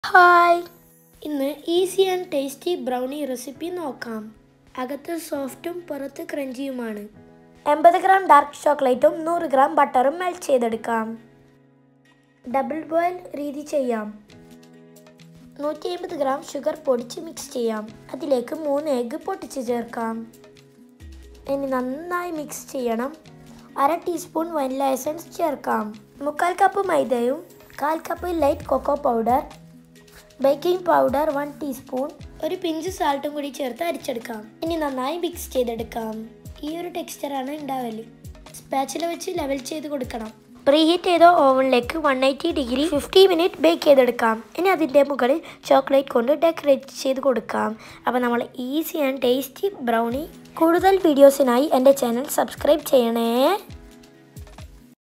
hi ഇന്ന് easy and tasty brownie recipe നോക്കാം അകത്ത് സോഫ്റ്റും പുറത്ത് ക്രഞ്ചിയുമാണ് എൺപത് ഗ്രാം ഡാർക്ക് ചോക്ലേറ്റും നൂറ് ഗ്രാം ബട്ടറും മെൽറ്റ് ചെയ്തെടുക്കാം ഡബിൾ ബോയിൽ രീതി ചെയ്യാം നൂറ്റി അമ്പത് ഗ്രാം ഷുഗർ പൊടിച്ച് മിക്സ് ചെയ്യാം അതിലേക്ക് മൂന്ന് എഗ്ഗ് പൊട്ടിച്ച് ചേർക്കാം ഇനി നന്നായി മിക്സ് ചെയ്യണം അര ടീസ്പൂൺ വനില എസൻസ് ചേർക്കാം മുക്കാൽ കപ്പ് മൈദയും കാൽ cup light cocoa powder baking powder one teaspoon ഒരു പിഞ്ച് സാൾട്ടും കൂടി ചേർത്ത് അരിച്ചെടുക്കാം ഇനി നന്നായി മിക്സ് ചെയ്തെടുക്കാം ഈ ഒരു ടെക്സ്ചറാണ് ഉണ്ടാവല് സ്പാച്ചില വെച്ച് ലെവൽ ചെയ്ത് കൊടുക്കണം പ്രീഹീറ്റ് ചെയ്ത ഓവനിലേക്ക് one eighty degree fifty minute bake ചെയ്തെടുക്കാം ഇനി അതിൻ്റെ മുകളിൽ ചോക്ലേറ്റ് കൊണ്ട് ഡെക്കറേറ്റ് ചെയ്ത് കൊടുക്കാം അപ്പോൾ നമ്മൾ ഈസി ആൻഡ് ടേസ്റ്റി ബ്രൗണി കൂടുതൽ വീഡിയോസിനായി എൻ്റെ ചാനൽ സബ്സ്ക്രൈബ് ചെയ്യണേ